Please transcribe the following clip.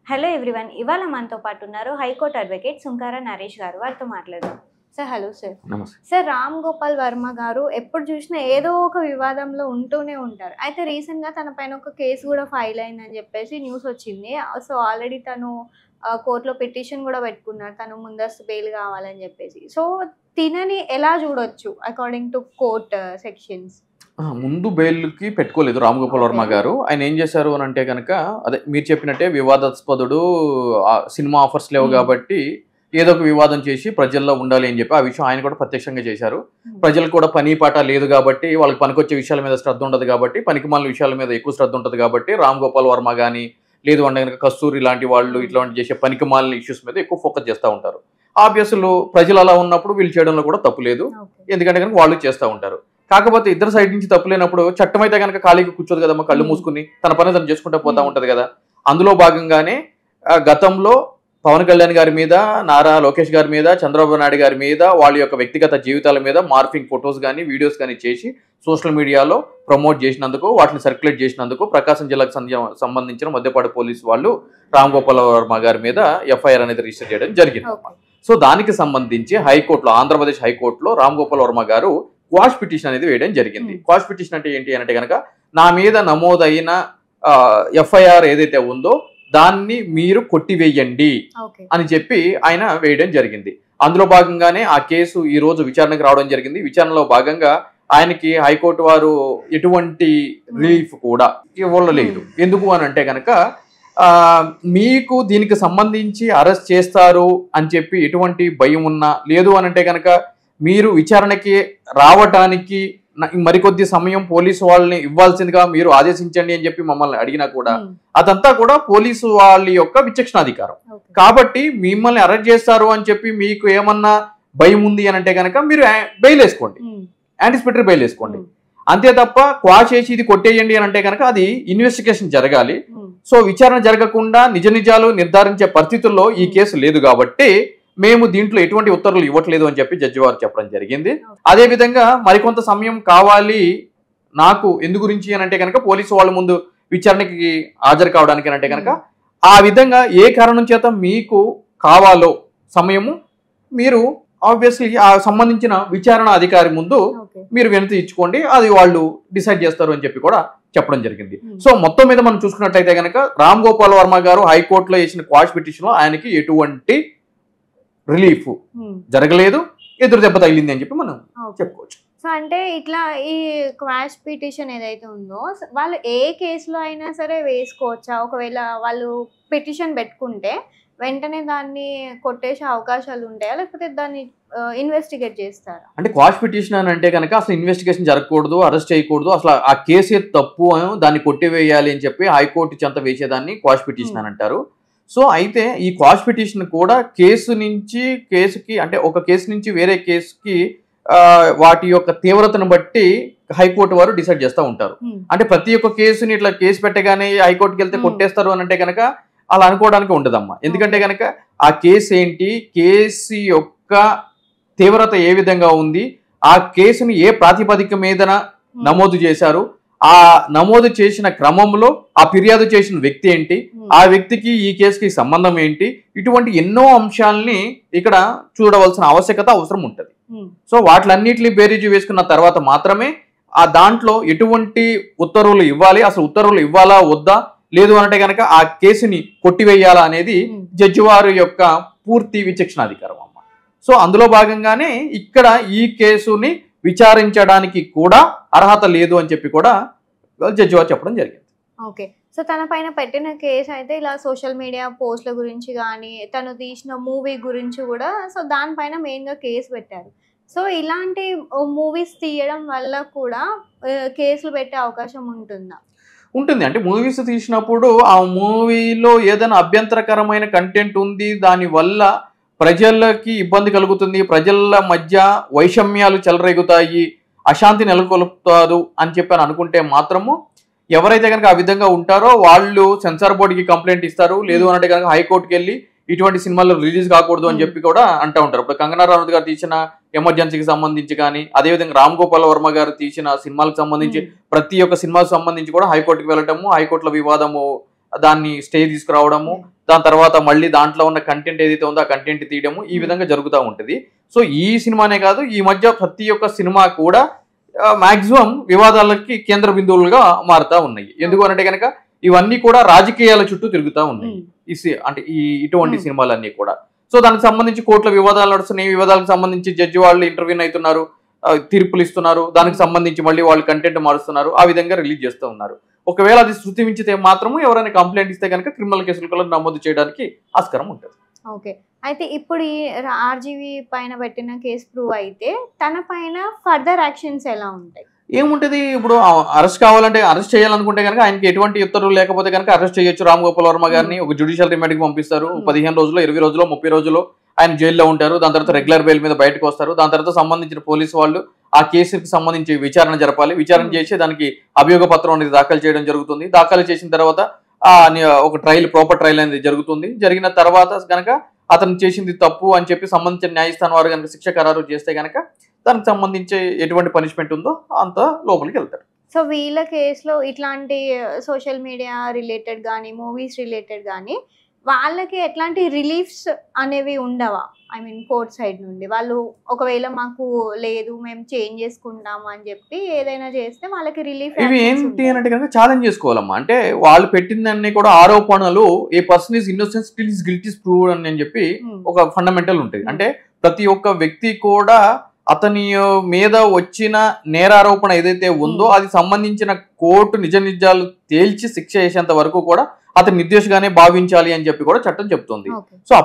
Hello everyone ఇవాళ మనతో పాటు ఉన్నారు హైకోర్టు అడ్వకేట్ సుంకార నరేష్ గారు వారితో మాట్లాడదాం సార్ హలో సార్ నమస్తే సార్ రామ్ గోపాల్ వర్మ గారు ఎప్పుడు చూసినా ఏదో ఒక వివాదంలో ఉంటూనే ఉంటారు అయితే రీసెంట్గా తన పైన ఒక కేసు కూడా ఫైల్ అయిందని చెప్పేసి న్యూస్ వచ్చింది సో ఆల్రెడీ తను ఆ, కోర్టులో పిటిషన్ కూడా పెట్టుకున్నారు తను ముందస్తు బెయిల్ కావాలని చెప్పేసి సో తినని ఎలా చూడొచ్చు అకార్డింగ్ టు కోర్ట్ సెక్షన్స్ ఆ, ముందు బెయిల్కి పెట్టుకోలేదు రామ్ గోపాల్ వర్మ Okay. గారు ఆయన ఏం చేశారు అని అంటే కనుక అదే మీరు చెప్పినట్టే వివాదాస్పదుడు ఆ, సినిమా ఆఫర్స్ లేవు Hmm. కాబట్టి ఏదో ఒక వివాదం చేసి ప్రజల్లో ఉండాలి అని చెప్పి ఆ విషయం ఆయన కూడా ప్రత్యక్షంగా చేశారు ప్రజలకు కూడా పని పాట లేదు కాబట్టి వాళ్ళకి పనికొచ్చే విషయాల మీద శ్రద్ధ ఉండదు కాబట్టి పనికిమాలిన విషయాల మీద ఎక్కువ శ్రద్ధ ఉంటుంది కాబట్టి రామ్ గోపాల్ వర్మ కానీ లేదు అంటే కనుక కస్తూరి లాంటి వాళ్ళు ఇట్లాంటి చేసే పనికిమాలిన ఇష్యూస్ మీద ఎక్కువ ఫోకస్ చేస్తూ ఉంటారు ఆబ్వియస్లు ప్రజలు అలా ఉన్నప్పుడు వీళ్ళు చేయడంలో కూడా తప్పు లేదు ఓకే ఎందుకంటే కనుక వాళ్ళు చేస్తూ ఉంటారు కాకపోతే ఇద్దరు సైడ్ నుంచి తప్పు లేనప్పుడు చట్టం అయితే కనుక ఖాళీగా కూర్చోదు కదమ్మా కళ్ళు Hmm. మూసుకుని తన పని తను చేసుకుంటూ పోతా Hmm. ఉంటది కదా అందులో భాగంగానే ఆ, గతంలో పవన్ కళ్యాణ్ గారి మీద నారా లోకేష్ గారి మీద చంద్రబాబు నాయుడు గారి మీద వాళ్ళ యొక్క వ్యక్తిగత జీవితాల మీద మార్ఫింగ్ ఫొటోస్ కానీ వీడియోస్ కానీ చేసి సోషల్ మీడియాలో ప్రమోట్ చేసినందుకు వాటిని సర్క్యులేట్ చేసినందుకు ప్రకాశం జిల్లాకు సంజ- సంబంధించిన మధ్యపాడు పోలీసు వాళ్ళు రామ్ గోపాల్ వర్మ గారి మీద ఎఫ్ఐఆర్ అనేది రిజిస్టర్ చేయడం జరిగింది ఓకే సో దానికి సంబంధించి హైకోర్టులో ఆంధ్రప్రదేశ్ హైకోర్టులో రామ్ గోపాల్ వర్మ గారు క్వాష్ పిటిషన్ అనేది వేయడం జరిగింది Hmm. క్వాష్ పిటిషన్ అంటే ఏంటి అంటే కనుక నా మీద నమోదైన ఎఫ్ఐఆర్ ఏదైతే ఉందో దాన్ని మీరు కొట్టివేయండి ఓకే అని చెప్పి ఆయన వేయడం జరిగింది అందులో భాగంగానే ఆ కేసు ఈ రోజు విచారణకు రావడం జరిగింది విచారణలో భాగంగా ఆయనకి హైకోర్టు వారు ఎటువంటి రిలీఫ్ కూడా ఇవ్వలేదు ఎందుకు అని అంటే కనుక ఆ, మీకు దీనికి సంబంధించి అరెస్ట్ చేస్తారు అని చెప్పి ఎటువంటి భయం ఉన్నా లేదు అని అంటే కనుక మీరు విచారణకి రావటానికి న- మరికొద్ది సమయం పోలీసు వాళ్ళని ఇవ్వాల్సిందిగా మీరు ఆదేశించండి అని చెప్పి మమ్మల్ని అడిగినా కూడా అదంతా కూడా పోలీసు వాళ్ళ యొక్క విచక్షణాధికారం ఓకే కాబట్టి మిమ్మల్ని అరెస్ట్ చేస్తారు అని చెప్పి మీకు ఏమన్నా భయం ఉంది అని అంటే కనుక మీరు బెయిల్ వేసుకోండి యాంటిసిపేటరీ బెయిల్ వేసుకోండి అంతే తప్ప క్వాష్ చేసి ఇది కొట్టేయండి అని అంటే కనుక అది ఇన్వెస్టిగేషన్ జరగాలి సో విచారణ జరగకుండా నిజ నిజాలు నిర్ధారించే పరిస్థితుల్లో ఈ కేసు లేదు కాబట్టి మేము దీంట్లో ఎటువంటి ఉత్తర్వులు ఇవ్వట్లేదు అని చెప్పి జడ్జి వారు చెప్పడం జరిగింది అదే విధంగా మరికొంత సమయం కావాలి నాకు ఎందు గురించి అని అంటే కనుక పోలీసు వాళ్ళ ముందు విచారణకి హాజరు కావడానికి అని అంటే కనుక ఆ విధంగా ఏ కారణం చేత మీకు కావాలో సమయము మీరు ఆబ్వియస్లీ ఆ సంబంధించిన విచారణ అధికారి ముందు ఓకే మీరు వినతి ఇచ్చుకోండి అది వాళ్ళు డిసైడ్ చేస్తారు అని చెప్పి కూడా చెప్పడం జరిగింది Hmm. సో మొత్తం మీద మనం చూసుకున్నట్లయితే కనుక రామ్ గోపాల్ వర్మ గారు హైకోర్టులో వేసిన క్వాష్ పిటిషన్ లో ఆయనకి ఎటువంటి రిలీఫ్ జరగలేదు ఎదురు దెబ్బ తగిలింది అని చెప్పి మనం చెప్పుకోవచ్చు సో అంటే ఇట్లా ఈ క్వాష్ పిటిషన్ ఏదైతే ఉందో స- వాళ్ళు ఏ కేసులో అయినా సరే వేసుకోవచ్చా ఒకవేళ వాళ్ళు పిటిషన్ పెట్టుకుంటే వెంటనే దాన్ని కొట్టేసే అవకాశాలు ఉంటాయా లేకపోతే దాన్ని ఇన్వెస్టిగేట్ చేస్తారా అంటే క్వాష్ పిటిషన్ అని అంటే కనుక అసలు ఇన్వెస్టిగేషన్ జరగకూడదు అరెస్ట్ చేయకూడదు అసలు ఆ కేసే తప్పు అని దాన్ని కొట్టివేయాలి అని చెప్పి హైకోర్టు చెంత వేసేదాన్ని క్వాష్ పిటిషన్ అని అంటారు సో అయితే ఈ క్వాష్ పిటిషన్ కూడా కేసు నుంచి కేసుకి అంటే ఒక కేసు నుంచి వేరే కేసుకి ఆ, వాటి యొక్క తీవ్రతను బట్టి హైకోర్టు వారు డిసైడ్ చేస్తూ ఉంటారు అంటే ప్రతి ఒక్క కేసుని ఇట్లా కేసు పెట్టగానే హైకోర్టుకి వెళ్తే Hmm. కొట్టేస్తారు అని అంటే కనుక అలా అనుకోవడానికి ఉండదమ్మా ఎందుకంటే కనుక ఆ కేసు ఏంటి కేసు యొక్క తీవ్రత ఏ విధంగా ఉంది ఆ కేసుని ఏ ప్రాతిపదిక మీదన నమోదు చేశారు ఆ నమోదు చేసిన క్రమంలో ఆ ఫిర్యాదు చేసిన వ్యక్తి ఏంటి ఆ వ్యక్తికి ఈ కేసుకి సంబంధం ఏంటి ఇటువంటి ఎన్నో అంశాలని ఇక్కడ చూడవలసిన ఆవశ్యకత అవసరం ఉంటుంది సో వాటిలన్నిటిని బేరీజు వేసుకున్న తర్వాత మాత్రమే ఆ దాంట్లో ఎటువంటి ఉత్తర్వులు ఇవ్వాలి అసలు ఉత్తర్వులు ఇవ్వాలా వద్దా లేదు అంటే కనుక ఆ కేసుని కొట్టివేయాలా అనేది జడ్జి వారి యొక్క పూర్తి విచక్షణాధికారం అమ్మ సో అందులో భాగంగానే ఇక్కడ ఈ కేసుని విచారించడానికి కూడా అర్హత లేదు అని చెప్పి కూడా జడ్జి వారు చెప్పడం జరిగింది ఓకే సో తన పైన పెట్టిన కేసు అయితే ఇలా సోషల్ మీడియా పోస్ట్ల గురించి కానీ తను తీసిన మూవీ గురించి కూడా సో దానిపైన మెయిన్గా కేసు పెట్టారు సో ఇలాంటి మూవీస్ తీయడం వల్ల కూడా ఆ, కేసులు పెట్టే అవకాశం ఉంటుందా ఉంటుంది అంటే మూవీస్ తీసినప్పుడు ఆ మూవీలో ఏదైనా అభ్యంతరకరమైన కంటెంట్ ఉంది దాని వల్ల ప్రజలకి ఇబ్బంది కలుగుతుంది ప్రజల మధ్య వైషమ్యాలు చెలరేగుతాయి అశాంతి నెలకొల్పుతారు అని చెప్పి అని అనుకుంటే మాత్రము ఎవరైతే కనుక ఆ విధంగా ఉంటారో వాళ్ళు సెన్సార్ బోర్డుకి కంప్లైంట్ ఇస్తారు లేదు అంటే కనుక హైకోర్టుకి వెళ్ళి ఇటువంటి సినిమాలు రిలీజ్ కాకూడదు అని Hmm. చెప్పి కూడా అంటూ ఉంటారు ఇప్పుడు కంగనా రనౌత్ గారు తీసిన ఎమర్జెన్సీకి సంబంధించి కానీ అదేవిధంగా రామ్ గోపాల్ వర్మ గారు తీసిన సినిమాలకు సంబంధించి ప్రతి ఒక్క సినిమాకు సంబంధించి కూడా హైకోర్టుకి వెళ్ళటము హైకోర్టులో వివాదము దాన్ని స్టే తీసుకురావడము దాని తర్వాత మళ్ళీ దాంట్లో ఉన్న కంటెంట్ ఏదైతే ఉందో ఆ కంటెంట్ తీయడము ఈ Hmm. విధంగా జరుగుతూ ఉంటుంది సో ఈ సినిమానే కాదు ఈ మధ్య ప్రతి ఒక్క సినిమా కూడా మాక్సిమం వివాదాలకి కేంద్ర బిందువులుగా మారుతా ఉన్నాయి ఎందుకు అంటే కనుక ఇవన్నీ కూడా రాజకీయాల చుట్టూ తిరుగుతూ ఉన్నాయి ఈ సి- అంటే ఈ ఇటువంటి Hmm. సినిమాలన్నీ కూడా సో దానికి సంబంధించి కోర్టుల వివాదాలు నడుస్తున్నాయి ఈ వివాదాలకు సంబంధించి జడ్జి వాళ్ళు ఇంటర్వ్యూన్ అవుతున్నారు ఆ, తీర్పులు ఇస్తున్నారు దానికి సంబంధించి మళ్ళీ వాళ్ళు కంటెంట్ మారుస్తున్నారు ఆ విధంగా రిలీజ్ చేస్తూ ఉన్నారు ఒకవేళ అది శృతి మించితే మాత్రము ఎవరైనా కంప్లైంట్ ఇస్తే కనుక క్రిమినల్ కేసులు కూడా నమోదు చేయడానికి ఆస్కారం ఉంటుంది ఓకే అయితే ఇప్పుడు ఈ ఆర్జీవి పైన పెట్టిన కేసు ప్రూవ్ అయితే తన పైన ఫర్దర్ యాక్షన్స్ ఎలా ఉంటాయి ఏముంటది ఇప్పుడు అరెస్ట్ కావాలంటే అరెస్ట్ చేయాలనుకుంటే కనుక ఆయనకి ఎటువంటి ఉత్తర్వులు లేకపోతే కనుక అరెస్ట్ చేయొచ్చు రామ్ గోపాల్ వర్మ గారిని ఒక జ్యుడిషియల్ రిమాండ్కి పంపిస్తారు Hmm. పదిహేను రోజులు ఇరవై రోజులు ముప్పై రోజులు ఆయన జైల్లో ఉంటారు దాని తర్వాత రెగ్యులర్ బెయిల్ మీద బయటకు వస్తారు దాని తర్వాత సంబంధించిన పోలీసు వాళ్ళు ఆ కేసుకి సంబంధించి విచారణ జరపాలి విచారణ Hmm. చేసి దానికి అభియోగ పత్రం అనేది దాఖలు చేయడం జరుగుతుంది దాఖలు చేసిన తర్వాత ఆ ని- ఒక ట్రయల్ ప్రాపర్ ట్రయల్ అనేది జరుగుతుంది జరిగిన తర్వాత కనుక అతను చేసింది తప్పు అని చెప్పి సంబంధించిన న్యాయస్థానం వారు కనుక శిక్ష ఖరారు చేస్తే కనుక దానికి సంబంధించి ఎటువంటి పనిష్మెంట్ ఉందో అంత లోపలికి వెళ్తారు సో వీళ్ళ కేసులో ఇట్లాంటి సోషల్ మీడియా రిలేటెడ్ కానీ మూవీస్ రిలేటెడ్ కానీ వాళ్ళకి ఎట్లాంటి రిలీఫ్స్ అనేవి ఉండవా ఐ మీన్ కోర్ట్ సైడ్ నుండి వాళ్ళు ఒకవేళ మాకు లేదు మేము చేంజ్ చేసుకుంటాము అని చెప్పి ఏదైనా చేస్తే వాళ్ళకి రిలీఫ్ ఇవి ఏంటి అని అంటే కనుక ఛాలెంజ్ చేసుకోవాలమ్మా అంటే వాళ్ళు పెట్టిందన్నీ కూడా ఆరోపణలు a person is innocence still is guilty prove అని చెప్పి ఒక ఫండమెంటల్ ఉంటుంది అంటే ప్రతి ఒక్క వ్యక్తి కూడా అతని మీద వచ్చిన నేరారోపణ ఏదైతే ఉందో అది సంబంధించిన కోర్టు నిజ నిజాలు తేల్చి శిక్ష చేసేంత వరకు కూడా అతను నిర్దోషిగానే భావించాలి అని చెప్పి కూడా చట్టం చెప్తుంది ఓకే సో